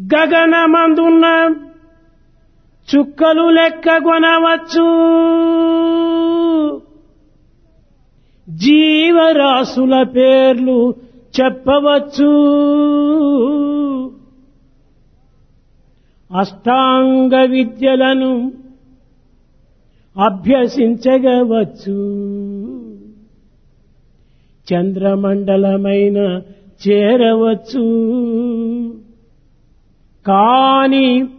గగనమందున్న చుక్కలు లెక్కగొనవచ్చు జీవరాశుల పేర్లు చెప్పవచ్చు అష్టాంగ విద్యలను అభ్యసించగవచ్చు చంద్రమండలమైన చేరవచ్చు కాని